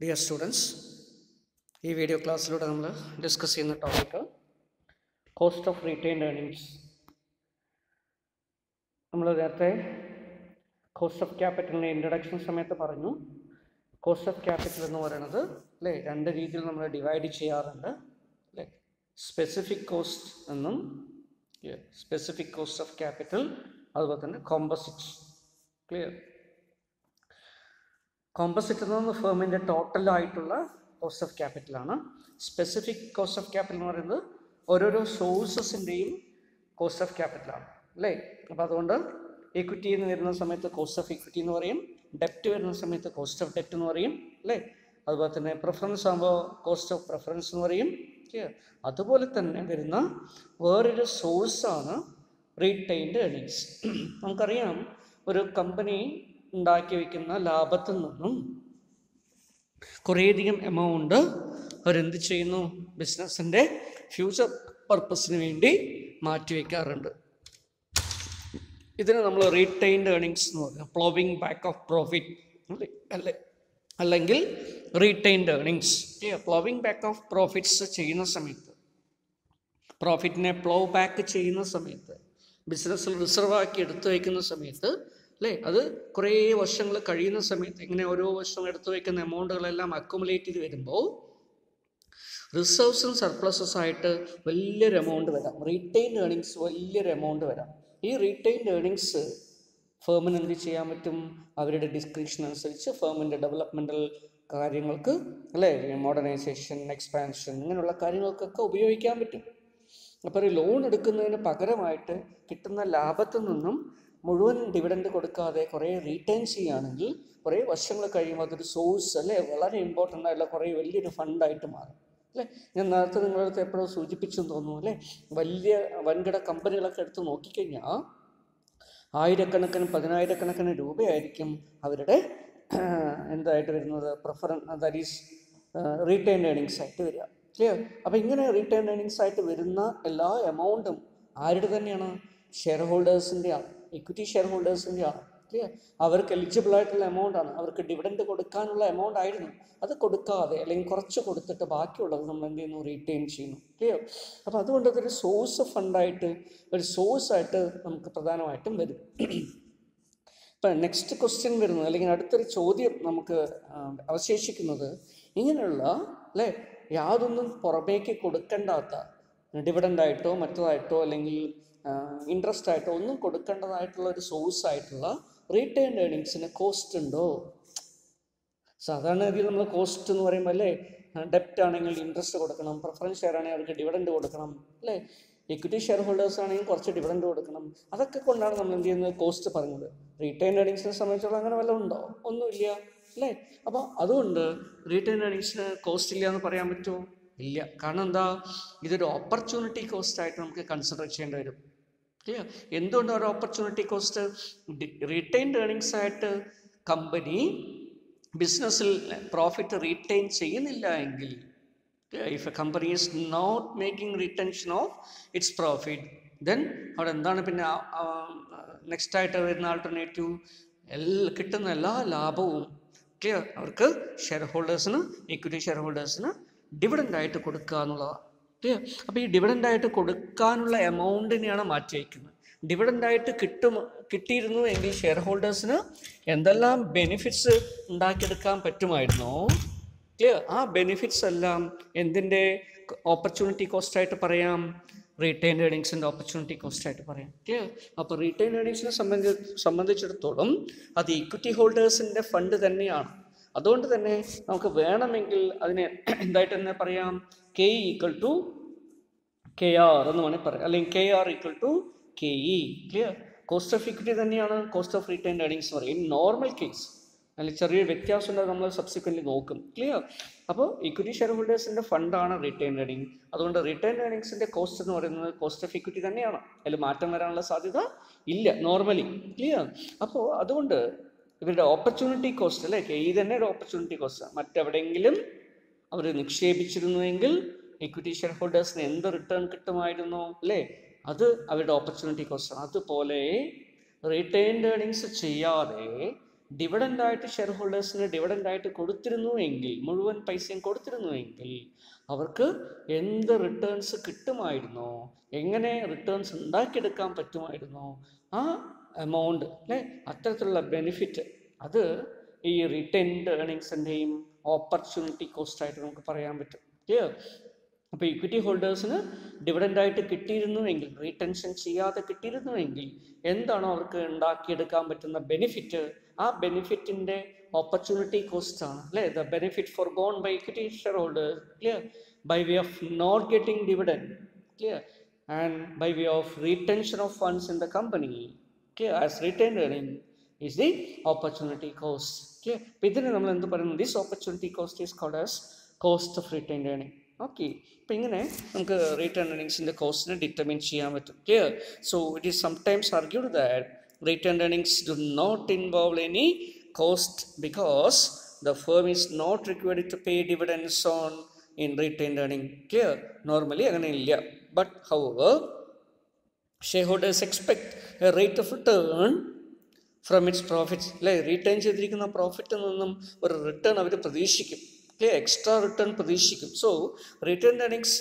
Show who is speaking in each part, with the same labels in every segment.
Speaker 1: Dear students ഈ video ക്ലാസ്സിലൂടെ നമ്മൾ ഡിസ്കസ് ചെയ്യുന്ന topic cost of retained earnings നമ്മൾ നേരത്തെ കോസ്റ്റ് ഓഫ് ക്യാപിറ്റലിൻ്റെ ഇൻട്രഡക്ഷൻ സമയത്ത് പറഞ്ഞു കോസ്റ്റ് ഓഫ് ക്യാപിറ്റൽ എന്ന് പറയുന്നത് അല്ലേ രണ്ട് രീതിയിൽ നമ്മൾ ഡിവൈഡ് ചെയ്യാറുണ്ട് അല്ലേ സ്പെസിഫിക് കോസ്റ്റ് എന്നും സ്പെസിഫിക് കോസ്റ്റ് ഓഫ് ക്യാപിറ്റൽ അതുപോലെ തന്നെ കോമ്പസിറ്റ്സ് ക്ലിയർ കോമ്പസിറ്റ് എന്നത് ഫേമിൻ്റെ ടോട്ടൽ ആയിട്ടുള്ള കോസ്റ്റ് ഓഫ് ക്യാപിറ്റലാണ് സ്പെസിഫിക് കോസ്റ്റ് ഓഫ് ക്യാപിറ്റൽ എന്ന് പറയുന്നത് ഓരോരോ സോഴ്സസിൻ്റെയും കോസ്റ്റ് ഓഫ് ക്യാപിറ്റലാണ് അല്ലേ അപ്പോൾ അതുകൊണ്ട് ഇക്വിറ്റി എന്ന് വരുന്ന സമയത്ത് കോസ്റ്റ് ഓഫ് ഇക്വിറ്റി എന്ന് പറയും ഡെപ്റ്റ് വരുന്ന സമയത്ത് കോസ്റ്റ് ഓഫ് ഡെപ്റ്റ് എന്ന് പറയും അല്ലേ അതുപോലെ തന്നെ പ്രിഫറൻസ് ആകുമ്പോൾ കോസ്റ്റ് ഓഫ് പ്രിഫറൻസ് എന്ന് പറയും Clear? അതുപോലെ തന്നെ വരുന്ന വേറൊരു സോഴ്സാണ് റീറ്റെയിൻഡ് ഏർണിങ്സ് നമുക്കറിയാം ഒരു കമ്പനി ഉണ്ടാക്കി വയ്ക്കുന്ന ലാഭത്തിൽ നിന്നും കുറേയധികം എമൗണ്ട് അവരെന്ത് ചെയ്യുന്നു ബിസിനസ്സിൻ്റെ ഫ്യൂച്ചർ പർപ്പസിന് വേണ്ടി മാറ്റിവെക്കാറുണ്ട് ഇതിന് നമ്മൾ റീറ്റെയിൻഡ് ഏർണിങ്സ് എന്ന് പറയും പ്ലോവിങ് ബാക്ക് ഓഫ് പ്രോഫിറ്റ് അല്ലേ അല്ലെങ്കിൽ retained earnings ploughing back of profits ചെയ്യുന്ന സമയത്ത് പ്രോഫിറ്റിനെ പ്ലോ ബാക്ക് ചെയ്യുന്ന സമയത്ത് ബിസിനസ്സിൽ റിസർവ് ആക്കി എടുത്തു വയ്ക്കുന്ന സമയത്ത് അല്ലേ അത് കുറേ വർഷങ്ങൾ കഴിയുന്ന സമയത്ത് ഇങ്ങനെ ഓരോ വർഷം എടുത്തു വയ്ക്കുന്ന എമൗണ്ടുകളെല്ലാം അക്കുമുലേറ്റ് ചെയ്ത് വരുമ്പോൾ റിസർവ്സും സർപ്ലസസ് ആയിട്ട് വലിയൊരു എമൗണ്ട് വരാം റീറ്റെയിൻ ഏർണിങ്സ് വലിയൊരു എമൗണ്ട് വരാം ഈ റീറ്റെയിൻ ഏർണിങ്സ് ഫേമിന് എന്ത് ചെയ്യാൻ പറ്റും അവരുടെ ഡിസ്ക്രിപ്ഷൻ അനുസരിച്ച് ഫേമിൻ്റെ ഡെവലപ്മെൻറ്റൽ കാര്യങ്ങൾക്ക് അല്ലേ മോഡേണൈസേഷൻ എക്സ്പാൻഷൻ ഇങ്ങനെയുള്ള കാര്യങ്ങൾക്കൊക്കെ ഉപയോഗിക്കാൻ പറ്റും അപ്പോൾ ഒരു ലോൺ എടുക്കുന്നതിന് പകരമായിട്ട് കിട്ടുന്ന ലാഭത്തിൽ നിന്നും മുഴുവൻ ഡിവിഡൻഡ് കൊടുക്കാതെ കുറേ റീറ്റേൺ ചെയ്യുകയാണെങ്കിൽ കുറേ വർഷങ്ങൾ കഴിയുമ്പോൾ അതൊരു സോഴ്സ് അല്ലേ വളരെ ഇമ്പോർട്ടൻ്റ് ആയിട്ടുള്ള കുറേ വലിയൊരു ഫണ്ടായിട്ട് മാറും അല്ലേ ഞാൻ നേരത്തെ നിങ്ങളുടെ അടുത്ത് എപ്പോഴും സൂചിപ്പിച്ചെന്ന് തോന്നുന്നു അല്ലേ വലിയ വൻകിട കമ്പനികളൊക്കെ എടുത്ത് നോക്കിക്കഴിഞ്ഞാൽ ആയിരക്കണക്കിന് പതിനായിരക്കണക്കിന് രൂപയായിരിക്കും അവരുടെ എന്തായിട്ട് വരുന്നത് പ്രിഫറൻ ദാറ്റ് ഈസ് റീറ്റെയിൻ ഏർണിങ്സ് ആയിട്ട് വരിക ക്ലിയർ അപ്പോൾ ഇങ്ങനെ റീറ്റെയിൻ ഏർണിങ്സ് ആയിട്ട് വരുന്ന എല്ലാ എമൗണ്ടും ആരുടെ തന്നെയാണ് ഷെയർ ഹോൾഡേഴ്സിൻ്റെ ആണ് ഇക്വിറ്റി ഷെയർ ഹോൾഡേഴ്സിൻ്റെ ആണ് ക്ലിയർ അവർക്ക് എലിജിബിൾ ആയിട്ടുള്ള എമൗണ്ട് ആണ് അവർക്ക് ഡിവിഡൻഡ് കൊടുക്കാനുള്ള എമൗണ്ട് ആയിരുന്നു അത് കൊടുക്കാതെ അല്ലെങ്കിൽ കുറച്ച് കൊടുത്തിട്ട് ബാക്കിയുള്ളത് നമ്മൾ എന്ത് ചെയ്യുന്നു റീറ്റെയിൻ ചെയ്യുന്നു ക്ലിയർ അപ്പോൾ അതുകൊണ്ട് അതൊരു സോഴ്സ് ഫണ്ടായിട്ട് ഒരു സോഴ്സ് ആയിട്ട് നമുക്ക് പ്രധാനമായിട്ടും വരും ഇപ്പം നെക്സ്റ്റ് ക്വസ്റ്റ്യൻ വരുന്നത് അല്ലെങ്കിൽ അടുത്തൊരു ചോദ്യം നമുക്ക് അവശേഷിക്കുന്നത് ഇങ്ങനെയുള്ള അല്ലേ യാതൊന്നും പുറമേക്ക് കൊടുക്കേണ്ടാത്ത ഡിവിഡൻ്റായിട്ടോ മറ്റതായിട്ടോ അല്ലെങ്കിൽ ഇൻട്രസ്റ്റ് ആയിട്ടോ ഒന്നും കൊടുക്കേണ്ടതായിട്ടുള്ള ഒരു സോഴ്സ് ആയിട്ടുള്ള റീറ്റെയിൻ ഏർണിങ്സിന് കോസ്റ്റ് ഉണ്ടോ സാധാരണ രീതിയിൽ നമ്മൾ കോസ്റ്റ് എന്ന് പറയുമ്പോൾ അല്ലേ ഡെപ്റ്റ് ആണെങ്കിൽ ഇൻട്രസ്റ്റ് കൊടുക്കണം പ്രിഫറൻസ് ഷെയർ ആണെങ്കിൽ അവർക്ക് ഡിവിഡൻഡ് കൊടുക്കണം അല്ലേ ഇക്വിറ്റി ഷെയർ ഹോൾഡേഴ്സ് ആണെങ്കിൽ കുറച്ച് ഡിവിഡൻഡ് കൊടുക്കണം അതൊക്കെ കൊണ്ടാണ് നമ്മൾ എന്ത് ചെയ്യുന്നത് കോസ്റ്റ് പറഞ്ഞത് റീറ്റെയിൻ ഏർണിങ്സിനെ സംബന്ധിച്ചോളം അങ്ങനെ വല്ലതും ഉണ്ടോ ഒന്നുമില്ല അല്ലേ അപ്പോൾ അതുകൊണ്ട് റീറ്റെയിൻ ഏർണിങ്സിന് കോസ്റ്റ് ഇല്ല എന്ന് പറയാൻ പറ്റുമോ ഇല്ല കാരണം എന്താ ഇതൊരു ഓപ്പർച്യൂണിറ്റി കോസ്റ്റ് ആയിട്ട് നമുക്ക് കൺസിഡർ ചെയ്യേണ്ടി വരും ക്ലിയർ എന്തുകൊണ്ട് ഒരു ഓപ്പർച്യൂണിറ്റി കോസ്റ്റ് റീറ്റെയിൻഡ് ഏർണിങ്സ് ആയിട്ട് കമ്പനി ബിസിനസ്സിൽ പ്രോഫിറ്റ് റീറ്റെയിൻ ചെയ്യുന്നില്ല എങ്കിൽ if a company is not making retention of its profit then അവിടെ എന്താണ് പിന്നെ നെക്സ്റ്റ് ആയിട്ട് വരുന്ന ആൾട്ടർനേറ്റീവ് എല്ലാ കിട്ടുന്ന എല്ലാ ലാഭവും ക്ലിയർ അവർക്ക് ഷെയർ ഹോൾഡേഴ്സിന് ഇക്വിറ്റി ഷെയർ ഹോൾഡേഴ്സിന് ഡിവിഡൻ്റ് ആയിട്ട് കൊടുക്കുക എന്നുള്ളതാണ് ക്ലിയർ അപ്പോൾ ഈ ഡിവിഡൻ്റ് ആയിട്ട് കൊടുക്കാനുള്ള എമൗണ്ടിനെയാണ് മാറ്റി വയ്ക്കുന്നത് ഡിവിഡൻ്റ് ആയിട്ട് കിട്ടും കിട്ടിയിരുന്നു എങ്കിൽ ഷെയർ ഹോൾഡേഴ്സിന് എന്തെല്ലാം ബെനിഫിറ്റ്സ് ഉണ്ടാക്കിയെടുക്കാൻ പറ്റുമായിരുന്നോ ക്ലിയർ ആ ബെനിഫിറ്റ്സ് എല്ലാം എന്തിൻ്റെ ഓപ്പർച്യൂണിറ്റി കോസ്റ്റ് ആയിട്ട് പറയാം റീറ്റെയിൻ ഏർണിങ്സിൻ്റെ ഓപ്പർച്യൂണിറ്റി കോസ്റ്റ് ആയിട്ട് പറയാം ക്ലിയർ അപ്പോൾ റീറ്റെയിൻ ഏർണിങ്സിനെ സംബന്ധി സംബന്ധിച്ചിടത്തോളം അത് ഇക്വിറ്റി ഹോൾഡേഴ്സിൻ്റെ ഫണ്ട് തന്നെയാണ് അതുകൊണ്ട് തന്നെ നമുക്ക് വേണമെങ്കിൽ അതിനെ എന്തായിട്ട് തന്നെ പറയാം K equal to K R എന്ന് വേണമെങ്കിൽ പറയാം അല്ലെങ്കിൽ K R equal to K E clear cost of equity തന്നെയാണ് കോസ്റ്റ് ഓഫ് റീറ്റെയിൻ ഏർണിങ്സ് എന്ന് പറയും നോർമൽ കേസ് അതിൽ ചെറിയൊരു വ്യത്യാസം ഉണ്ടെങ്കിൽ നമ്മൾ സബ്സിക്വൻ്റ്ലി നോക്കും ക്ലിയർ അപ്പോൾ ഇക്വിറ്റി ഷെയർ ഹോൾഡേഴ്സിൻ്റെ ഫണ്ടാണ് റീറ്റെയിൻ ഏർണിംഗ് അതുകൊണ്ട് റീറ്റെയിൻ ഏർണിങ്സിൻ്റെ കോസ്റ്റ് എന്ന് പറയുന്നത് കോസ്റ്റ് ഓഫ് ഇക്വിറ്റി തന്നെയാണ് അതിൽ മാറ്റം വരാനുള്ള സാധ്യത ഇല്ല നോർമലി ക്ലിയർ അപ്പോൾ അതുകൊണ്ട് ഇവരുടെ ഓപ്പർച്യൂണിറ്റി കോസ്റ്റ് അല്ലേ കെ ഇ തന്നെ ഒരു ഓപ്പർച്യൂണിറ്റി കോസ്റ്റ് മറ്റെവിടെയെങ്കിലും അവർ നിക്ഷേപിച്ചിരുന്നുവെങ്കിൽ ഇക്വിറ്റി ഷെയർ ഹോൾഡേഴ്സിന് എന്ത് റിട്ടേൺ കിട്ടുമായിരുന്നു അല്ലേ അത് അവരുടെ ഓപ്പർച്യൂണിറ്റി കോസ്റ്റ് ആണ് അതുപോലെ റീറ്റെയിൻഡ് ഏർണിങ്സ് ചെയ്യാതെ ഡിവിഡൻ്റ് ആയിട്ട് ഷെയർ ഹോൾഡേഴ്സിന് ഡിവിഡൻ്റ് ആയിട്ട് കൊടുത്തിരുന്നു എങ്കിൽ മുഴുവൻ പൈസയും കൊടുത്തിരുന്നു എങ്കിൽ അവർക്ക് എന്ത് റിട്ടേൺസ് കിട്ടുമായിരുന്നോ എങ്ങനെ റിട്ടേൺസ് ഉണ്ടാക്കിയെടുക്കാൻ പറ്റുമായിരുന്നോ ആ എമൗണ്ട് അല്ലേ അത്തരത്തിലുള്ള ബെനിഫിറ്റ് അത് ഈ റിട്ടേൺഡ് ഏണിങ്സിൻ്റെയും ഓപ്പർച്യൂണിറ്റി കോസ്റ്റ് ആയിട്ട് നമുക്ക് പറയാൻ പറ്റും ക്ലിയർ അപ്പോൾ ഇക്വിറ്റി ഹോൾഡേഴ്സിന് ഡിവിഡൻ്റ് ആയിട്ട് കിട്ടിയിരുന്നുവെങ്കിൽ റീടെൻഷൻ ചെയ്യാതെ കിട്ടിയിരുന്നുവെങ്കിൽ എന്താണോ അവർക്ക് ഉണ്ടാക്കിയെടുക്കാൻ പറ്റുന്ന ബെനിഫിറ്റ് ആ ബെനിഫിറ്റിൻ്റെ ഓപ്പർച്യൂണിറ്റി കോസ്റ്റ് ആണ് അല്ലേ the benefit forgone by equity share holders clear by way of not getting dividend clear and by way of retention of funds in the company clear as return earning is the opportunity cost clear അപ്പോൾ ഇതിന് നമ്മൾ എന്ത് പറയുന്നത് this opportunity cost is called as cost of return earning okay അപ്പം ഇങ്ങനെ നമുക്ക് return ഏർണിങ്സിൻ്റെ കോസ്റ്റിനെ ഡിറ്റർമിൻ ചെയ്യാൻ പറ്റും clear so it is sometimes argued that return earnings do not involve any cost because the firm is not required to pay dividends on in return earning clear normally അങ്ങനെ ഇല്ല but however share holders expect a rate of return from its profits അല്ലേ retain ചെയ്തിരിക്കുന്ന പ്രോഫിറ്റിൽ നിന്നും ഒരു return അവർ പ്രതീക്ഷിക്കും clear extra return പ്രതീക്ഷിക്കും so return earnings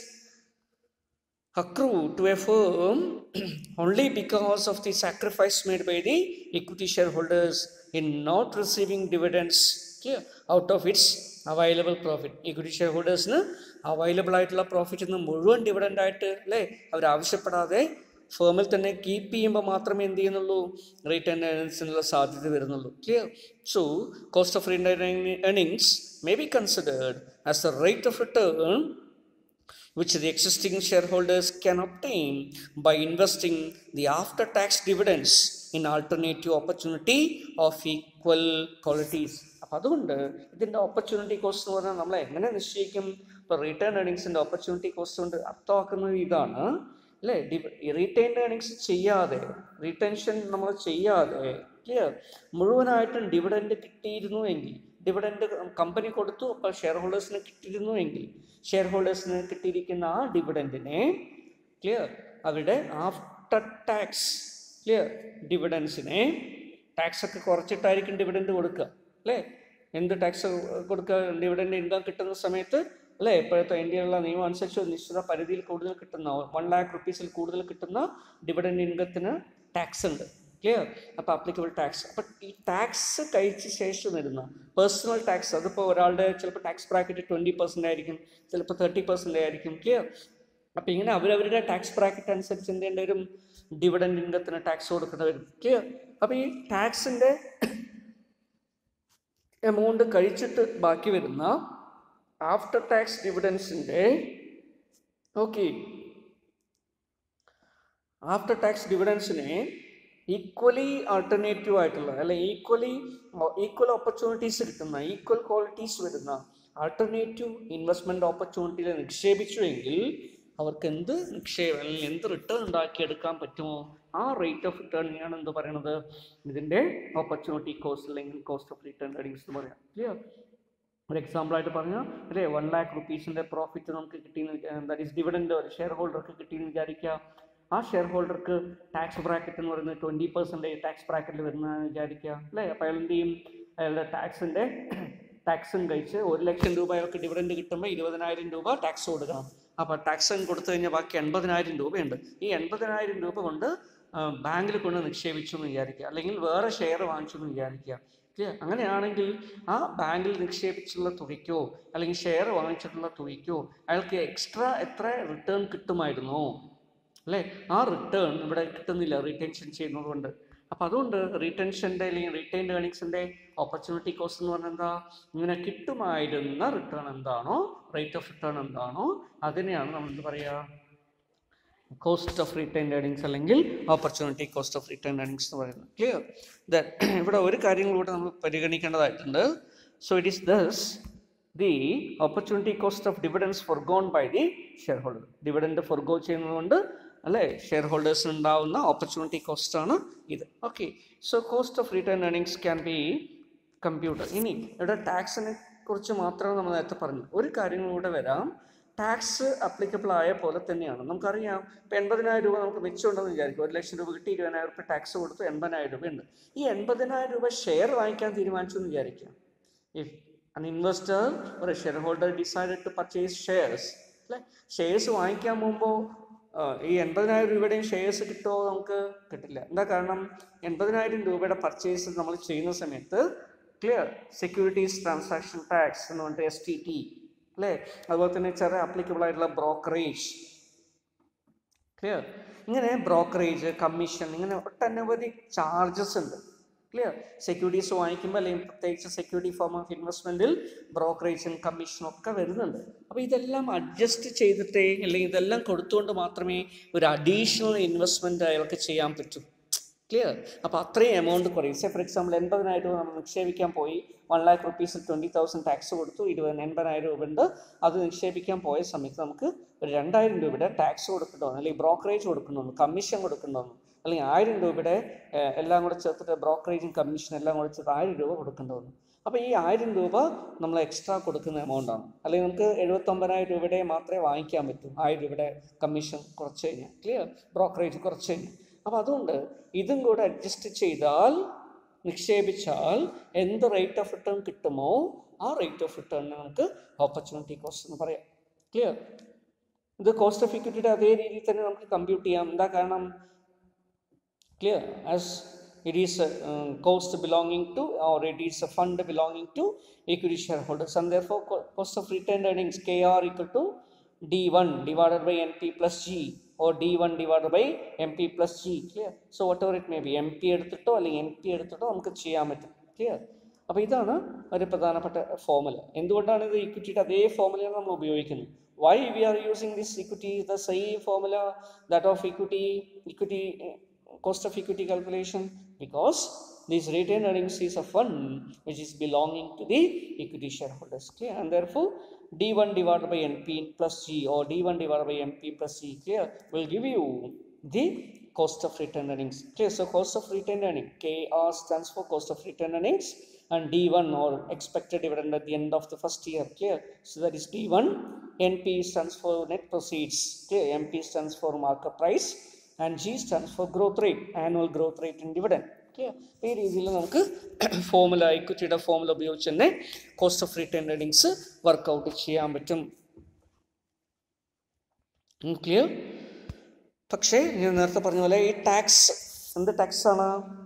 Speaker 1: accrue to a firm only because of the sacrifice made by the equity shareholders in not receiving dividends clear, out of its available profit equity ഷെയർഹോൾഡേഴ്സിന് available ആയിട്ടുള്ള profit നിന്ന് മുഴുവൻ dividend ആയിട്ട് അല്ലേ അവർ ആവശ്യപ്പെടാതെ ഫേമിൽ തന്നെ keep ചെയ്യുമ്പോൾ മാത്രമേ എന്ത് ചെയ്യുന്നുള്ളൂ റിട്ടേൺ ഏർണിങ്സിനുള്ള സാധ്യത വരുന്നുള്ളൂ clear so cost of return earnings may be considered as the rate of return which the existing shareholders can obtain by investing the after tax dividends in alternative opportunity of equal qualities അപ്പം അതുകൊണ്ട് ഇതിൻ്റെ opportunity cost എന്ന് പറഞ്ഞാൽ നമ്മൾ എങ്ങനെ നിശ്ചയിക്കും ഇപ്പോൾ return ഏർണിങ്സിൻ്റെ opportunity cost കൊണ്ട് അർത്ഥമാക്കുന്നത് ഇതാണ് അല്ലേ റീറ്റെയിൻ ഏർണിങ്സ് ചെയ്യാതെ റീറ്റെൻഷൻ നമ്മൾ ചെയ്യാതെ ക്ലിയർ മുഴുവനായിട്ടും ഡിവിഡൻഡ് കിട്ടിയിരുന്നു എങ്കിൽ ഡിവിഡൻഡ് കമ്പനി കൊടുത്തു അപ്പോൾ ഷെയർ ഹോൾഡേഴ്സിന് കിട്ടിയിരുന്നു എങ്കിൽ ഷെയർ ഹോൾഡേഴ്സിന് കിട്ടിയിരിക്കുന്ന ആ ഡിവിഡൻറ്റിനെ ക്ലിയർ അവരുടെ ആഫ്റ്റർ ടാക്സ് ക്ലിയർ ഡിവിഡൻസിനെ ടാക്സ് ഒക്കെ കുറച്ചിട്ടായിരിക്കും ഡിവിഡൻഡ് കൊടുക്കുക അല്ലേ എന്ത് ടാക്സ് കൊടുക്കുക ഡിവിഡൻഡ് ഇൻകം കിട്ടുന്ന സമയത്ത് അല്ലേ ഇപ്പോഴത്തെ ഇന്ത്യയിലുള്ള നിയമം അനുസരിച്ച് ഒരു നിശ്ചിത പരിധിയിൽ കൂടുതൽ കിട്ടുന്ന വൺ ലാക്ക് റുപ്പീസിൽ കൂടുതൽ കിട്ടുന്ന ഡിവിഡൻഡ് ഇൻകത്തിന് ടാക്സ് ഉണ്ട് ക്ലിയർ അപ്പോൾ അപ്ലിക്കബിൾ ടാക്സ് അപ്പം ഈ ടാക്സ് കഴിച്ച ശേഷം വരുന്ന പേഴ്സണൽ ടാക്സ് അതിപ്പോൾ ഒരാളുടെ ചിലപ്പോൾ ടാക്സ് ബ്രാക്കറ്റ് ട്വൻറ്റി പെർസെൻ്റ് ആയിരിക്കും ചിലപ്പോൾ തേർട്ടി പെർസെൻ്റ് ആയിരിക്കും ക്ലിയർ അപ്പോൾ ഇങ്ങനെ അവരവരുടെ ടാക്സ് ബ്രാക്കറ്റ് അനുസരിച്ച് എന്ത് ചെയ്യേണ്ടി വരും ഡിവിഡൻഡ് ഇൻകത്തിന് ടാക്സ് കൊടുക്കേണ്ടി വരും ക്ലിയർ അപ്പോൾ ഈ ടാക്സിൻ്റെ എമൗണ്ട് കഴിച്ചിട്ട് ബാക്കി വരുന്ന ആഫ്റ്റർ ടാക്സ് ഡിവിഡൻസിൻ്റെ ഓക്കെ ആഫ്റ്റർ ടാക്സ് ഡിവിഡൻസിനെ ഈക്വലി ആൾട്ടർനേറ്റീവ് ആയിട്ടുള്ള അല്ലെ ഈക്വലി ഈക്വൽ ഓപ്പർച്യൂണിറ്റീസ് കിട്ടുന്ന ഈക്വൽ ക്വാളിറ്റീസ് വരുന്ന ആൾട്ടർനേറ്റീവ് ഇൻവെസ്റ്റ്മെൻറ്റ് ഓപ്പർച്യൂണിറ്റിയിൽ നിക്ഷേപിച്ചു എങ്കിൽ അവർക്ക് എന്ത് നിക്ഷേപം അല്ലെങ്കിൽ എന്ത് റിട്ടേൺ ഉണ്ടാക്കിയെടുക്കാൻ പറ്റുമോ ആ റേറ്റ് ഓഫ് റിട്ടേണിനെയാണ് എന്ത് പറയണത് ഇതിൻ്റെ ഓപ്പർച്യൂണിറ്റി കോസ്റ്റ് അല്ലെങ്കിൽ കോസ്റ്റ് ഓഫ് റിട്ടേൺ ഏർണിങ്സ് എന്ന് പറയാം ക്ലിയർ ഒരു എക്സാമ്പിളായിട്ട് പറഞ്ഞാൽ അല്ലേ വൺ ലാക്ക് റുപ്പീസിൻ്റെ പ്രോഫിറ്റ് നമുക്ക് കിട്ടിയെന്ന് ദാറ്റ് ഈസ് ഡിവിഡൻഡ് ഒരു ഷെയർ ഹോൾഡർക്ക് കിട്ടിയെന്ന് വിചാരിക്കുക ആ ഷെയർ ഹോൾഡർക്ക് ടാക്സ് ബ്രാക്കറ്റ് എന്ന് പറയുന്നത് ട്വൻറ്റി പെർസെൻറ്റേജ് ടാക്സ് ബ്രാക്കറ്റിൽ വരുന്നതെന്ന് വിചാരിക്കുക അല്ലേ അപ്പോൾ അയാൾ എന്ത് ചെയ്യും അയാളുടെ ടാക്സിൻ്റെ ടാക്സും കഴിച്ച് ഒരു ലക്ഷം രൂപ അയാൾക്ക് ഡിവിഡൻഡ് കിട്ടുമ്പോൾ ഇരുപതിനായിരം രൂപ ടാക്സ് കൊടുക്കണം അപ്പോൾ ടാക്സും കൊടുത്തു കഴിഞ്ഞാൽ ബാക്കി എൺപതിനായിരം രൂപയുണ്ട് ഈ എൺപതിനായിരം രൂപ കൊണ്ട് ബാങ്കിൽ കൊണ്ട് നിക്ഷേപിച്ചു എന്ന് വിചാരിക്കുക അല്ലെങ്കിൽ വേറെ ഷെയർ വാങ്ങിച്ചു എന്ന് വിചാരിക്കുക ക്ലിയർ അങ്ങനെയാണെങ്കിൽ ആ ബാങ്കിൽ നിക്ഷേപിച്ചുള്ള തുകയ്ക്കോ അല്ലെങ്കിൽ ഷെയർ വാങ്ങിച്ചിട്ടുള്ള തുകയ്ക്കോ അയാൾക്ക് എക്സ്ട്രാ എത്ര റിട്ടേൺ കിട്ടുമായിരുന്നോ അല്ലേ ആ റിട്ടേൺ ഇവിടെ കിട്ടുന്നില്ല റീറ്റെൻഷൻ ചെയ്യുന്നത് കൊണ്ട് അപ്പോൾ അതുകൊണ്ട് റീറ്റെൻഷൻ്റെ അല്ലെങ്കിൽ റീറ്റെയിൻ ഏർണിങ്സിൻ്റെ ഓപ്പർച്യൂണിറ്റി കോസ്റ്റ് എന്ന് പറഞ്ഞാൽ എന്താ ഇങ്ങനെ കിട്ടുമായിരുന്ന റിട്ടേൺ എന്താണോ റേറ്റ് ഓഫ് റിട്ടേൺ എന്താണോ അതിനെയാണ് നമ്മൾ എന്ത് പറയുക കോസ്റ്റ് ഓഫ് റിട്ടേൺ ഏർണിങ്സ് അല്ലെങ്കിൽ opportunity cost of return earnings എന്ന് പറയുന്നത് ക്ലിയർ ദൻ ഇവിടെ ഒരു കാര്യം കൂടെ നമ്മൾ പരിഗണിക്കേണ്ടതായിട്ടുണ്ട് so it is thus the opportunity cost of dividends forgone by the share holder dividend forgo ചെയ്യുന്നതുകൊണ്ട് അല്ലേ ഷെയർ ഹോൾഡേഴ്സിന് ഉണ്ടാവുന്ന ഓപ്പർച്യൂണിറ്റി കോസ്റ്റ് ആണ് ഇത് okay so cost of return earnings can B computer ഇനി ഇവിടെ ടാക്സിനെ കുറിച്ച് മാത്രമേ നമ്മൾ നേരത്തെ പറഞ്ഞു ഒരു കാര്യം കൂടെ വരാം ടാക്സ് അപ്ലിക്കബിൾ ആയ പോലെ തന്നെയാണ് നമുക്കറിയാം ഇപ്പം എൺപതിനായിരം രൂപ നമുക്ക് മിച്ചമുണ്ടെന്ന് വിചാരിക്കും ഒരു ലക്ഷം രൂപ കിട്ടി ഇരുപതിനായിരം രൂപ ടാക്സ് കൊടുത്ത് എൺപതിനായിരം രൂപയുണ്ട് ഈ എൺപതിനായിരം രൂപ ഷെയർ വാങ്ങിക്കാൻ തീരുമാനിച്ചു എന്ന് വിചാരിക്കാം if an investor or a shareholder decided to purchase shares അല്ലേ ഷെയർസ് വാങ്ങിക്കാൻ പോകുമ്പോൾ ഈ എൺപതിനായിരം രൂപയുടെയും ഷെയർസ് കിട്ടുമോ നമുക്ക് കിട്ടില്ല എന്താ കാരണം എൺപതിനായിരം രൂപയുടെ പർച്ചേസ് നമ്മൾ ചെയ്യുന്ന സമയത്ത് ക്ലിയർ സെക്യൂരിറ്റീസ് ട്രാൻസാക്ഷൻ ടാക്സ് എന്ന് പറഞ്ഞിട്ട് എസ് ടി ടി അല്ലേ അതുപോലെ തന്നെ ചെറിയ അപ്ലിക്കബിൾ ആയിട്ടുള്ള ബ്രോക്കറേജ് ക്ലിയർ ഇങ്ങനെ ബ്രോക്കറേജ് കമ്മീഷൻ ഇങ്ങനെ ഒട്ടനവധി ചാർജസ് ഉണ്ട് ക്ലിയർ സെക്യൂരിറ്റീസ് വാങ്ങിക്കുമ്പോൾ അല്ലെങ്കിൽ പ്രത്യേകിച്ച് സെക്യൂരിറ്റി ഫോം ഓഫ് ഇൻവെസ്റ്റ്മെൻറ്റിൽ ബ്രോക്കറേജും കമ്മീഷനും ഒക്കെ വരുന്നുണ്ട് അപ്പോൾ ഇതെല്ലാം അഡ്ജസ്റ്റ് ചെയ്തിട്ടേ അല്ലെങ്കിൽ ഇതെല്ലാം കൊടുത്തുകൊണ്ട് മാത്രമേ ഒരു അഡീഷണൽ ഇൻവെസ്റ്റ്മെൻറ്റ് അയാൾക്ക് ചെയ്യാൻ പറ്റൂ ക്ലിയർ അപ്പോൾ അത്രയും എമൗണ്ട് കുറയും സേ ഫോർ എക്സാമ്പിൾ എൺപതിനായിരം രൂപ നമ്മൾ നിക്ഷേപിക്കാൻ പോയി one lakh rupees twenty thousand tax കൊടുത്തു ഇരുപത് എൺപതിനായിരം രൂപ ഉണ്ട് അത് നിക്ഷേപിക്കാൻ പോയ സമയത്ത് നമുക്ക് ഒരു രണ്ടായിരം രൂപയുടെ ടാക്സ് കൊടുക്കേണ്ടി വന്നു അല്ലെങ്കിൽ ബ്രോക്കറേജ് കൊടുക്കേണ്ടി വന്നു കമ്മീഷൻ കൊടുക്കേണ്ടി വന്നു അല്ലെങ്കിൽ ആയിരം രൂപയുടെ ഏഹ്, എല്ലാം കൂടെ ചേർത്തിട്ട് ബ്രോക്കറേജും കമ്മീഷൻ എല്ലാം കൂടെ ചേർത്ത് ആയിരം രൂപ കൊടുക്കേണ്ടി വന്നു അപ്പോൾ ഈ ആയിരം രൂപ നമ്മൾ എക്സ്ട്രാ കൊടുക്കുന്ന എമൗണ്ട് ആണ് അല്ലെങ്കിൽ നമുക്ക് എഴുപത്തൊമ്പതിനായിരം രൂപയുടെ മാത്രമേ വാങ്ങിക്കാൻ പറ്റൂ ആയിരം രൂപയുടെ കമ്മീഷൻ കുറച്ച് കഴിഞ്ഞാൽ ക്ലിയർ ബ്രോക്കറേജ് കുറച്ച് കഴിഞ്ഞാൽ അപ്പോൾ അതുകൊണ്ട് ഇതും കൂടെ അഡ്ജസ്റ്റ് ചെയ്താൽ നിക്ഷേപിച്ചാൽ എന്ത് റേറ്റ് ഓഫ് റിട്ടേൺ കിട്ടുമോ ആ റേറ്റ് ഓഫ് റിട്ടേണിന് നമുക്ക് ഓപ്പർച്യൂണിറ്റി കോസ്റ്റ് എന്ന് പറയാം ക്ലിയർ ഇത് കോസ്റ്റ് ഓഫ് ഇക്വിറ്റിയുടെ അതേ രീതിയിൽ തന്നെ നമുക്ക് കമ്പ്യൂട്ട് ചെയ്യാം എന്താ കാരണം clear as it is a um, cost belonging to or it is a fund belonging to equity shareholders and therefore co- cost of retained earnings kr equal to d1 divided by np plus g or d1 divided by mp plus g clear so whatever it may be mp എടുത്തിട്ടോ അല്ലെങ്കിൽ np എടുത്തിട്ടോ നമുക്ക് ചെയ്യാൻ പറ്റും clear അപ്പോൾ ഇതാണ് ഒരു പ്രധാനപ്പെട്ട formula എന്തുകൊണ്ടാണ് ഇത് ഇക്വിറ്റിയുടെ അതേ ഫോമുലയാണ് നമ്മൾ ഉപയോഗിക്കുന്നത് why we are using this equity the same formula that of equity equity cost of equity calculation because this retained earnings is a fund which is belonging to the equity shareholders clear and therefore d1 divided by np plus g or d1 divided by np plus g clear will give you the cost of retained earnings clear so cost of retained earning kr stands for cost of retained earnings and d1 or expected dividend at the end of the first year clear so that is d1 np stands for net proceeds clear mp stands for market price and G stands for growth rate annual growth rate in dividend clear ഈ രീതിയിൽ നമുക്ക് formula ഇക്വിറ്റിയുടെ formula ഉപയോഗിച്ച് തന്നെ cost of return earnings work out ചെയ്യാൻ പറ്റും clear പക്ഷേ ഞാൻ നേരത്തെ പറഞ്ഞ പോലെ ഈ ടാക്സ് എന്ത് ടാക്സ് ആണ്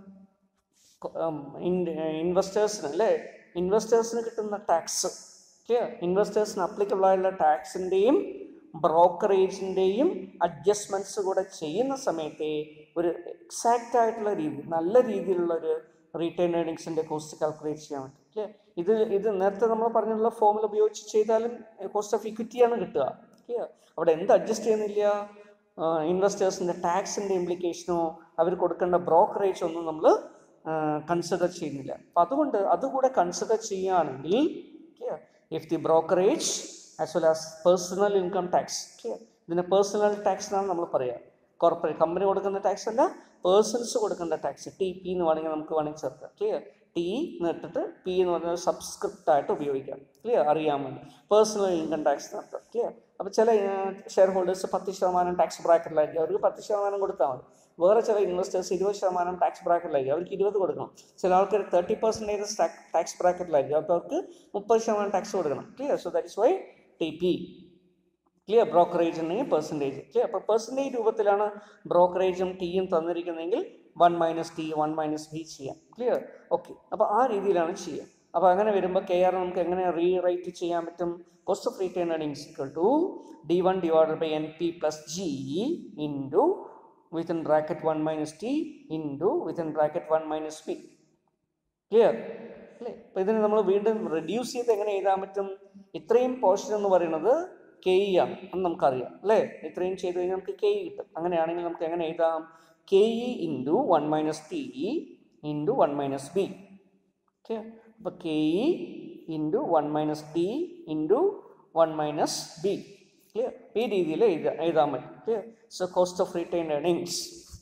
Speaker 1: ഇൻവെസ്റ്റേഴ്സിന് അല്ലേ ഇൻവെസ്റ്റേഴ്സിന് കിട്ടുന്ന ടാക്സ് ക്ലിയർ ഇൻവെസ്റ്റേഴ്സിന് അപ്ലിക്കബിൾ ആയുള്ള ടാക്സിൻ്റെയും ബ്രോക്കറേജിൻ്റെയും അഡ്ജസ്റ്റ്മെൻറ്റ്സ് കൂടെ ചെയ്യുന്ന സമയത്തെ ഒരു എക്സാക്റ്റ് ആയിട്ടുള്ള രീതി നല്ല രീതിയിലുള്ള ഒരു റീറ്റേൺ ഏർണിങ്സിൻ്റെ കോസ്റ്റ് കാൽക്കുലേറ്റ് ചെയ്യാൻ പറ്റും ക്ലിയർ ഇത് ഇത് നേരത്തെ നമ്മൾ പറഞ്ഞിട്ടുള്ള ഫോമിൽ ഉപയോഗിച്ച് ചെയ്താലും കോസ്റ്റ് ഓഫ് ഇക്വിറ്റിയാണ് കിട്ടുക ക്ലിയർ അവിടെ എന്ത് അഡ്ജസ്റ്റ് ചെയ്യുന്നില്ല ഇൻവെസ്റ്റേഴ്സിൻ്റെ ടാക്സിൻ്റെ ഇംപ്ലിക്കേഷനോ അവർ കൊടുക്കേണ്ട ബ്രോക്കറേജ് ഒന്നും നമ്മൾ കൺസിഡർ ചെയ്യുന്നില്ല അപ്പം അതുകൊണ്ട് അതുകൂടെ കൺസിഡർ ചെയ്യുകയാണെങ്കിൽ clear if the brokerage as well as personal income tax clear ഇതിന് പേഴ്സണൽ ടാക്സ് എന്നാണ് നമ്മൾ പറയുക കോർപ്പറേറ്റ് കമ്പനി കൊടുക്കുന്ന ടാക്സ് അല്ല പേഴ്സൺസ് കൊടുക്കേണ്ട ടാക്സ് ടി പി എന്ന് വേണമെങ്കിൽ നമുക്ക് വേണമെങ്കിൽ ചേർക്കാം ക്ലിയർ ടി എന്ന് ഇട്ടിട്ട് പി എന്ന് പറഞ്ഞാൽ സബ്സ്ക്രിപ്റ്റ് ആയിട്ട് ഉപയോഗിക്കാം ക്ലിയർ അറിയാൻ വേണ്ടി പേഴ്സണൽ ഇൻകം ടാക്സ് നടത്താം ക്ലിയർ അപ്പോൾ ചില ഷെയർ ഹോൾഡേഴ്സ് പത്ത് ശതമാനം ടാക്സ് ബ്രാക്കറ്റിലായിരിക്കും അവർക്ക് പത്ത് ശതമാനം കൊടുത്താൽ മതി വേറെ ചില ഇൻവെസ്റ്റേഴ്സ് ഇരുപത് ശതമാനം ടാക്സ് ബ്രാക്കറ്റിലായിരിക്കും അവർക്ക് ഇരുപത് കൊടുക്കണം ചില ആൾക്കാർ തേർട്ടി പെർസെൻറ്റേജ് ടാക്സ് ബ്രാക്കറ്റിലായിരിക്കും അപ്പോൾ അവർക്ക് മുപ്പത് ശതമാനം ടാക്സ് കൊടുക്കണം clear so that is why T P clear brokerage ഉണ്ടെങ്കിൽ പെർസെൻറ്റേജ് ക്ലിയർ അപ്പോൾ പെർസെൻറ്റേജ് രൂപത്തിലാണ് ബ്രോക്കറേജും ടീയും തന്നിരിക്കുന്നതെങ്കിൽ one minus T one minus B ചെയ്യാം ക്ലിയർ ഓക്കെ അപ്പോൾ ആ രീതിയിലാണ് ചെയ്യുക അപ്പോൾ അങ്ങനെ വരുമ്പോൾ കെ ആർ നമുക്ക് എങ്ങനെ റീറൈറ്റ് ചെയ്യാൻ പറ്റും cost of retain earnings equal to D one divided by N P plus G into within bracket one minus T into within bracket one minus B clear അല്ലേ അപ്പോൾ ഇതിന് നമ്മൾ വീണ്ടും റെഡ്യൂസ് ചെയ്ത് എങ്ങനെ എഴുതാൻ പറ്റും ഇത്രയും പോർഷൻ എന്ന് പറയുന്നത് കെ ഇ ആണ് എന്ന് നമുക്കറിയാം അല്ലേ ഇത്രയും ചെയ്ത് കഴിഞ്ഞാൽ നമുക്ക് കെ ഇ കിട്ടും അങ്ങനെയാണെങ്കിൽ നമുക്ക് എങ്ങനെ എഴുതാം K E into one minus T into one minus B okay അപ്പോൾ K E into one minus T into one minus B clear ഈ രീതിയിൽ എഴുതാ എഴുതാൻ പറ്റും clear so cost of retain earnings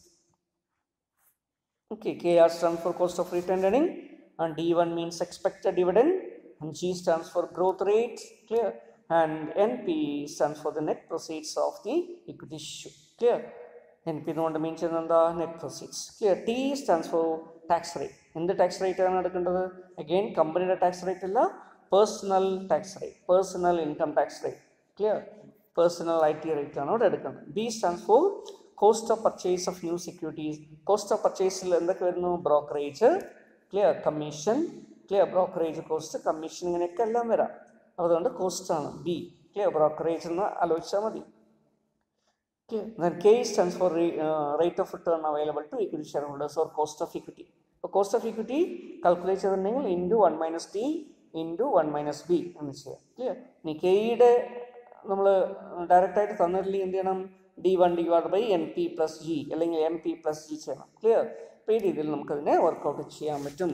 Speaker 1: Okay, KR stands for cost of retained earning and D1 means expected dividend and G stands for growth rate. Clear? And N P stands for the net proceeds of the equity issue clear N P എന്നുകൊണ്ട് mean ചെയ്യുന്നത് എന്താ net proceeds clear T stands for tax rate എന്ത് tax rate ആണ് എടുക്കേണ്ടത് again കമ്പനിയുടെ tax rate അല്ല personal tax rate personal income tax rate clear personal I T rate ആണ് ഇവിടെ എടുക്കുന്നത് B stands for cost of purchase of new securities cost of പർച്ചേസിൽ എന്തൊക്കെ വരുന്നു brokerage clear commission clear brokerage cost commission ഇങ്ങനെയൊക്കെ എല്ലാം വരാം അപ്പോൾ അതുകൊണ്ട് കോസ്റ്റ് ആണ് ബി ക്ലിയർ ബ്രോക്കറേജ് എന്ന് ആലോചിച്ചാൽ മതി clear then k stands for re- uh, rate of return available to equity shareholders or cost of equity അപ്പോൾ കോസ്റ്റ് ഓഫ് ഇക്വിറ്റി കാൽക്കുലേറ്റ് ചെയ്തിട്ടുണ്ടെങ്കിൽ into one minus T into one minus B എന്ന് ചെയ്യാം clear ഇനി കെയുടെ നമ്മൾ ഡയറക്റ്റായിട്ട് തന്നിട്ടില്ലെങ്കിൽ എന്ത് ചെയ്യണം D one divide by N P plus G അല്ലെങ്കിൽ എം പി പ്ലസ് ജി ചെയ്യണം ക്ലിയർ അപ്പോൾ ഈ രീതിയിൽ നമുക്കതിനെ വർക്കൗട്ട് ചെയ്യാൻ പറ്റും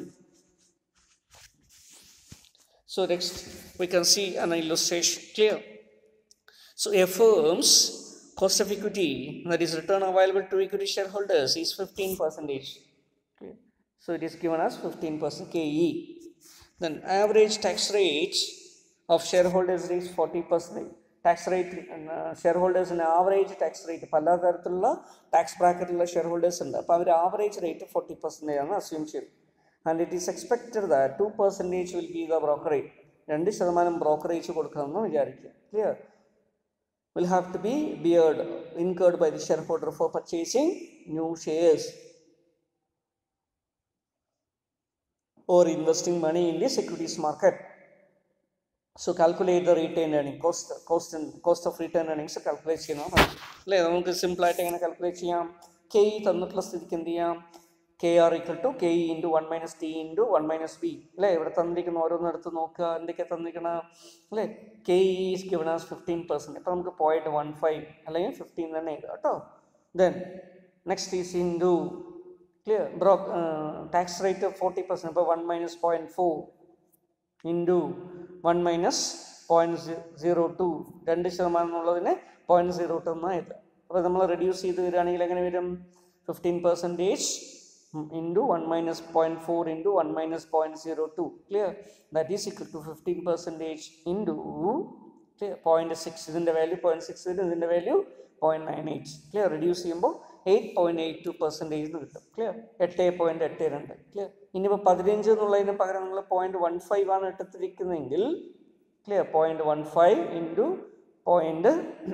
Speaker 1: So next we can see an illustration clear. So a firm's cost of equity that is return available to equity shareholders is 15 percentage. Okay. So it is given as 15 percent KE. Then average tax rate of shareholders is 40 percent. Tax rate ഷെയർഹോൾഡേഴ്സിന് average tax rate പല തരത്തിലുള്ള tax ബ്രാക്കറ്റിലുള്ള shareholders ഉണ്ട് അപ്പോൾ അവർ average rate forty percentage ആണ് assume ചെയ്തു and it is expected that two percentage will be the brokerage രണ്ട് ശതമാനം ബ്രോക്കറേജ് കൊടുക്കണമെന്ന് വിചാരിക്കുക clear will have to be beared incurred by the shareholder for purchasing new shares or investing money in the securities market. So calculate the retained earning cost, cost and cost of retained earnings calculate ചെയ്യണം അല്ലേ നമുക്ക് simple ആയിട്ട് എങ്ങനെ calculate ചെയ്യാം K E തന്നിട്ടുള്ള സ്ഥിതിക്ക് എന്ത് ചെയ്യാം K R equal to K E into one minus T into one minus B അല്ലേ ഇവിടെ തന്നിരിക്കുന്ന ഓരോന്ന് എടുത്ത് നോക്കുക എന്തൊക്കെ തന്നിരിക്കണ അല്ലേ K E is given as fifteen percent അപ്പോൾ നമുക്ക് പോയിൻറ്റ് വൺ ഫൈവ് അല്ലെങ്കിൽ ഫിഫ്റ്റീൻ തന്നെ എഴുതാം കേട്ടോ then next is into clear bro tax rate forty percent ഇപ്പോൾ one minus point four into one minus point zero two രണ്ട് ശതമാനം എന്നുള്ളതിന് പോയിൻറ്റ് സീറോ ടു എന്നാണ് എഴുതുക അപ്പോൾ നമ്മൾ റെഡ്യൂസ് ചെയ്ത് വരികയാണെങ്കിൽ എങ്ങനെ വരും fifteen percentage into one minus point four into one minus point zero two clear that is equal to fifteen percentage into clear point six ഇതിൻ്റെ വാല്യൂ പോയിൻറ്റ് സിക്സ് വരും ഇതിൻ്റെ value point nine eight clear reduce ചെയ്യുമ്പോൾ eight point eight two percentage എന്ന് കിട്ടും clear എട്ട് point എട്ട് രണ്ട് clear ഇനിയിപ്പോൾ പതിനഞ്ച് എന്നുള്ളതിന് പകരം നിങ്ങൾ പോയിൻറ്റ് വൺ ഫൈവ് ആണ് എടുത്തിരിക്കുന്നതെങ്കിൽ clear point one five into point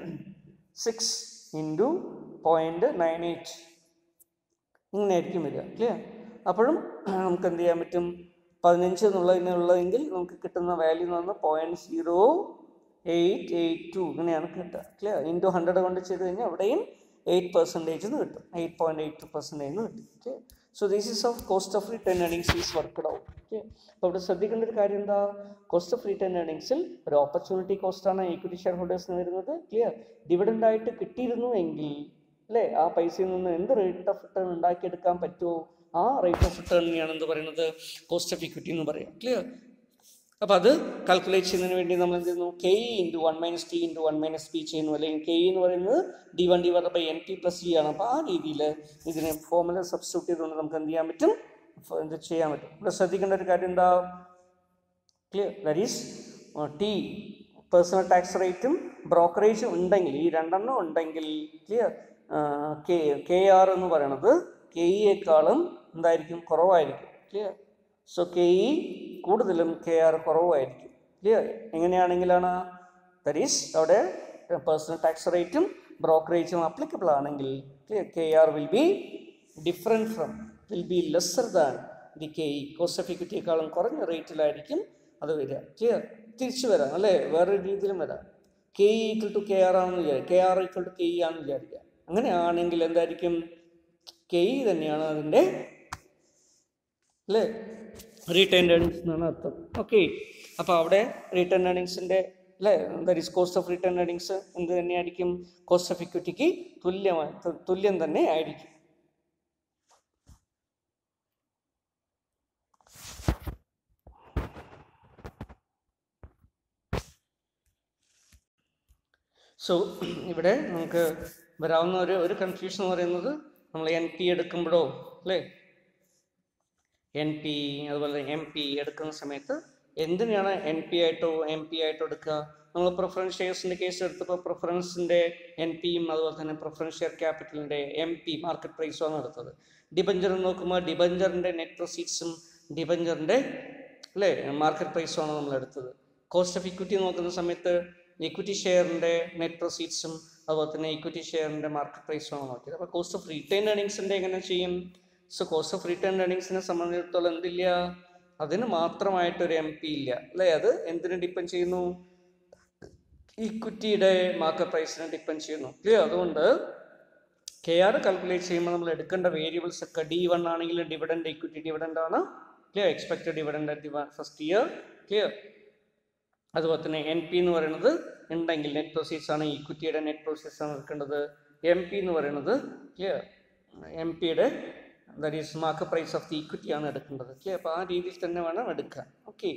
Speaker 1: six into point nine eight ഇങ്ങനെയായിരിക്കും വരിക ക്ലിയർ അപ്പോഴും നമുക്ക് എന്ത് ചെയ്യാൻ പറ്റും പതിനഞ്ച് എന്നുള്ളതിനുള്ളതെങ്കിൽ നമുക്ക് കിട്ടുന്ന വാല്യൂ എന്ന് പറഞ്ഞാൽ point zero eight eight two ഇങ്ങനെയാണ് കിട്ടുക ക്ലിയർ ഇൻറ്റു ഹൺഡ്രഡ് കൊണ്ട് ചെയ്ത് കഴിഞ്ഞാൽ അവിടെയും എയ്റ്റ് പെർസെൻറ്റേജ് എന്ന് കിട്ടും eight point eight two percentage എന്ന് കിട്ടും clear so this is of cost of return earnings is worked out okay അപ്പോൾ ഇവിടെ ശ്രദ്ധിക്കേണ്ട ഒരു കാര്യം എന്താ കോസ്റ്റ് ഓഫ് റിട്ടേൺ ഏണിങ്സിൽ ഒരു ഓപ്പർച്യൂണിറ്റി കോസ്റ്റാണ് ഈക്വിറ്റി ഷെയർ ഹോൾഡേഴ്സിന് വരുന്നത് ക്ലിയർ ഡിവിഡൻ്റ് ആയിട്ട് കിട്ടിയിരുന്നു എങ്കിൽ അല്ലേ ആ പൈസയിൽ നിന്ന് എന്ത് റേറ്റ് ഓഫ് റിട്ടേൺ ഉണ്ടാക്കിയെടുക്കാൻ പറ്റുമോ ആ റേറ്റ് ഓഫ് റിട്ടേണിനെയാണ് എന്ത് പറയുന്നത് കോസ്റ്റ് ഓഫ് ഇക്വിറ്റി എന്ന് പറയാം ക്ലിയർ അപ്പോൾ അത് കാൽക്കുലേറ്റ് ചെയ്യുന്നതിന് വേണ്ടി നമ്മൾ എന്ത് ചെയ്യുന്നു K E into one minus T into one minus P ചെയ്യുന്നു അല്ലെങ്കിൽ കെ എന്ന് പറയുന്നത് D one divide by N P plus G ആണ് അപ്പോൾ ആ രീതിയിൽ ഇതിനെ ഫോമുല സബ്സ്റ്റിറ്റ്യൂട്ട് ചെയ്തുകൊണ്ട് നമുക്ക് എന്ത് ചെയ്യാൻ പറ്റും ഫ- ഇത് ചെയ്യാൻ പറ്റും ഇവിടെ ശ്രദ്ധിക്കേണ്ട ഒരു കാര്യം എന്താ clear that is T personal tax റേറ്റും ബ്രോക്കറേജും ഉണ്ടെങ്കിൽ ഈ രണ്ടെണ്ണം ഉണ്ടെങ്കിൽ ക്ലിയർ കെ കെ ആർ എന്ന് പറയണത് കെ ഇയേക്കാളും എന്തായിരിക്കും കുറവായിരിക്കും ക്ലിയർ സോ കെ ഇ കൂടുതലും കെ ആർ കുറവായിരിക്കും ക്ലിയർ എങ്ങനെയാണെങ്കിലാണ് ദറ്റ് ഈസ് അവിടെ പേഴ്സണൽ ടാക്സ് റേറ്റും ബ്രോക്കറേജും അപ്ലിക്കബിൾ ആണെങ്കിൽ clear K R will be different from will be lesser than the K E cost of ഇക്വിറ്റിയേക്കാളും കുറഞ്ഞ റേറ്റിലായിരിക്കും അത് വരിക ക്ലിയർ തിരിച്ചു വരാം അല്ലേ വേറൊരു രീതിയിലും വരാം K E equal to K R ആണെന്ന് വിചാരിക്കുക K R equal to K E ആണെന്ന് വിചാരിക്കുക അങ്ങനെയാണെങ്കിൽ എന്തായിരിക്കും കെ ഇ തന്നെയാണ് അതിൻ്റെ അല്ലേ റീറ്റൈൻഡ് ഏണിങ്സ് എന്നാണ് അർത്ഥം ഓക്കെ അപ്പോൾ അവിടെ റീറ്റൈൻ ഏണിങ്സിൻ്റെ അല്ലേ there is cost of return earnings എന്ത് തന്നെയായിരിക്കും കോസ്റ്റ് ഓഫ് ഇക്വിറ്റിക്ക് തുല്യമായി തു- തുല്യം തന്നെ ആയിരിക്കും സോ ഇവിടെ നമുക്ക് വരാവുന്ന ഒരു ഒരു കൺഫ്യൂഷൻ എന്ന് പറയുന്നത് നമ്മൾ എൻ പി എടുക്കുമ്പോഴോ അല്ലേ എൻ പി അതുപോലെ എം പി എടുക്കുന്ന സമയത്ത് എന്തിനാണ് എൻ പി ആയിട്ടോ എം പി ആയിട്ടോ എടുക്കുക നമ്മൾ പ്രിഫറൻസ് ഷെയർസിൻ്റെ കേസ് എടുത്തപ്പോൾ പ്രിഫറൻസിൻ്റെ എൻ പിയും അതുപോലെ തന്നെ പ്രിഫറൻസ് ഷെയർ ക്യാപിറ്റലിൻ്റെ എം പി മാർക്കറ്റ് പ്രൈസുമാണ് എടുത്തത് ഡിബഞ്ചർ നോക്കുമ്പോൾ ഡിബഞ്ചറിൻ്റെ നെറ്റ് പ്രൊസീഡ്സും ഡിബഞ്ചറിൻ്റെ അല്ലേ മാർക്കറ്റ് പ്രൈസുമാണ് നമ്മൾ എടുത്തത് കോസ്റ്റ് ഓഫ് ഇക്വിറ്റി നോക്കുന്ന സമയത്ത് ഇക്വിറ്റി ഷെയറിൻ്റെ നെറ്റ് പ്രൊസീഡ്സും അതുപോലെ തന്നെ ഇക്വിറ്റി ഷെയറിൻ്റെ മാർക്കറ്റ് പ്രൈസുമാണ് നോക്കിയത് അപ്പോൾ കോസ്റ്റ് ഓഫ് റീറ്റെയിൻ ഏണിങ്സിൻ്റെ എങ്ങനെ ചെയ്യും സോ കോസ്റ്റ് ഓഫ് റീറ്റെയിൻ ഏണിങ്സിനെ സംബന്ധിച്ചിടത്തോളം എന്തില്ല അതിന് മാത്രമായിട്ടൊരു എം പി ഇല്ല അല്ലേ അത് എന്തിനെ ഡിപ്പെൻഡ് ചെയ്യുന്നു ഇക്വിറ്റിയുടെ മാർക്കറ്റ് പ്രൈസിനെ ഡിപ്പെൻഡ് ചെയ്യുന്നു ക്ലിയർ അതുകൊണ്ട് കെ ആർ കാൽക്കുലേറ്റ് ചെയ്യുമ്പോൾ നമ്മൾ എടുക്കേണ്ട വേരിയബിൾസ് ഒക്കെ ഡി വൺ ആണെങ്കിൽ ഡിവിഡൻഡ് ഇക്വിറ്റി ഡിവിഡൻഡ് ആണ് clear expected dividend at the first year clear അതുപോലെ തന്നെ എൻ പി എന്ന് പറയുന്നത് ഉണ്ടെങ്കിൽ നെറ്റ് പ്രൊസീഡ്സ് ആണ് ഇക്വിറ്റിയുടെ നെറ്റ് പ്രൊസീഡ്സ് ആണ് എടുക്കേണ്ടത് എം പി എന്ന് പറയുന്നത് ക്ലിയർ എം പിയുടെ that is market price of the equity ആണ് എടുക്കേണ്ടത് ക്ലിയർ അപ്പോൾ ആ രീതിയിൽ തന്നെ വേണം എടുക്കാൻ ഓക്കെ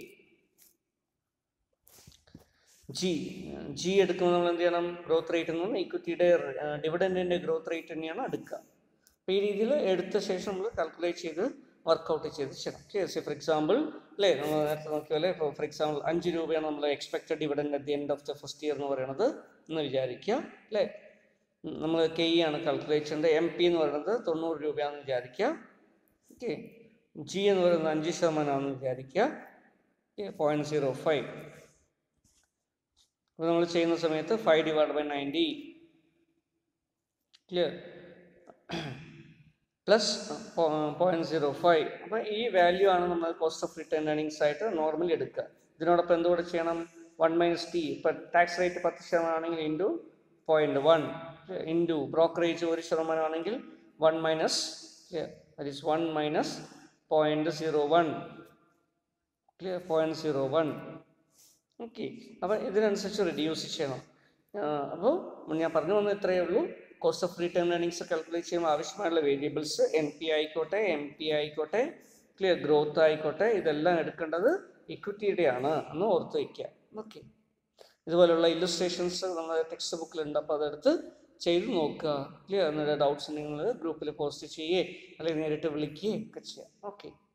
Speaker 1: ജി ജി എടുക്കുമ്പോൾ നമ്മൾ എന്ത് ചെയ്യണം ഗ്രോത്ത് റേറ്റ് എന്ന് പറഞ്ഞാൽ ഇക്വിറ്റിയുടെ ഡിവിഡൻറ്റിൻ്റെ ഗ്രോത്ത് റേറ്റ് തന്നെയാണ് എടുക്കുക അപ്പോൾ ഈ രീതിയിൽ എടുത്ത ശേഷം നമ്മൾ കാൽക്കുലേറ്റ് ചെയ്ത് വർക്കൗട്ട് ചെയ്ത് ചെയ്യണം ക്ലിയർ ഫോർ എക്സാമ്പിൾ അല്ലേ നമ്മൾ നേരത്തെ നോക്കിയ പോലെ ഇപ്പോൾ ഫോർ എക്സാമ്പിൾ അഞ്ച് രൂപയാണ് നമ്മൾ expected dividend at the end of the first year എന്ന് പറയുന്നത് എന്ന് വിചാരിക്കുക അല്ലേ ഉം, നമ്മൾ കെ ഇ ആണ് കാൽക്കുലേറ്റ് ചെയ്യേണ്ടത് എം പി എന്ന് പറയുന്നത് തൊണ്ണൂറ് രൂപയാണെന്ന് വിചാരിക്കുക ഓക്കെ ജി എന്ന് പറയുന്നത് അഞ്ച് ശതമാനമാണെന്ന് വിചാരിക്കുക പോയിൻറ്റ് സീറോ ഫൈവ് അപ്പോൾ നമ്മൾ ചെയ്യുന്ന സമയത്ത് five divide by ninety clear plus point zero five അപ്പോൾ ഈ വാല്യൂ ആണ് നമ്മൾ കോസ്റ്റ് ഓഫ് റിട്ടേൺ ഏണിങ്സ് ആയിട്ട് നോർമലി എടുക്കുക ഇതിനോടൊപ്പം എന്തുകൂടെ ചെയ്യണം വൺ മൈനസ് ടി ഇപ്പം ടാക്സ് റേറ്റ് പത്ത് ശതമാനമാണെങ്കിൽ into point one into brokerage ഒരു ശതമാനമാണെങ്കിൽ one minus that is one minus point zero one clear point zero one okay അപ്പോൾ ഇതിനനുസരിച്ച് റിഡ്യൂസ് ചെയ്യണം അപ്പോൾ ഞാൻ പറഞ്ഞു വന്നത് ഇത്രയേ ഉള്ളൂ cost of return earnings calculate ചെയ്യുമ്പോൾ ആവശ്യമായുള്ള വേരിയബിൾസ് എൻ പി ആയിക്കോട്ടെ എം പി ആയിക്കോട്ടെ ക്ലിയർ ഗ്രോത്ത് ആയിക്കോട്ടെ ഇതെല്ലാം എടുക്കേണ്ടത് ഇക്വിറ്റിയുടെയാണ് എന്ന് ഓർത്ത് വയ്ക്കുക ഓക്കെ ഇതുപോലുള്ള ഇല്ലുസ്ട്രേഷൻസ് നമ്മുടെ ടെക്സ്റ്റ് ബുക്കിലുണ്ട് അപ്പോൾ അതെടുത്ത് ചെയ്ത് നോക്കുക ക്ലിയർ എന്നിട്ട് ഡൗട്ട്സ് നിങ്ങൾ ഗ്രൂപ്പിൽ പോസ്റ്റ് ചെയ്യുകയോ അല്ലെങ്കിൽ നേരിട്ട് വിളിക്കുകയോ ഒക്കെ ചെയ്യാം ഓക്കെ